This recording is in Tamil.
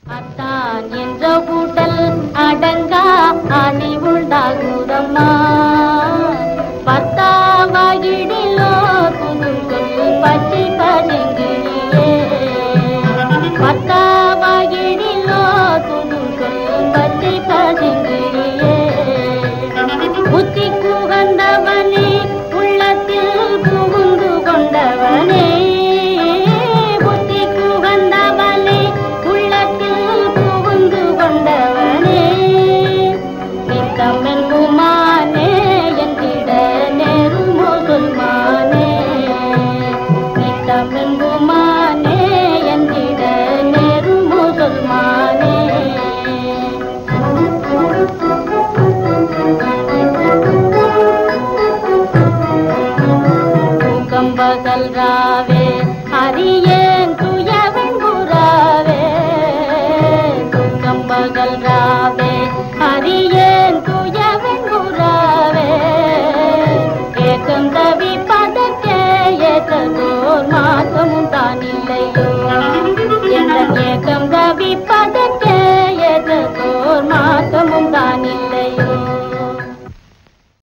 அத்தான் என்ற உடல் அடங்கா ஆதி உண்டாகுதம்மா பத்தாவாயிடிலோ புதுங்கொல் பச்சை பதுங்கியே பத்தாவாயிடிலோ புதுங்கொல் பச்சை பதுங்கியே புத்தி குகந்தவனே உள்ளத்தில் புகுந்து கொண்டவனே புத்தி குகந்தவனே உள்ளத்தில் புகுந்து கொண்டவனே நித்தமெங்குமானே என்றிட நேருமோ சொல்மானே நித்தமெங்குமானே என்றிட நேருமோ சொல்மானே தூக்கம்பகல் ராவே ஹரியேன் துயவெங்குராவே தூக்கம்பகல் ராவே ஹரியேன் துயவெங்குராவே ஏக்கம் தவி பதக்கே ஏதோ மாற்றமும் தான் இல்லையோ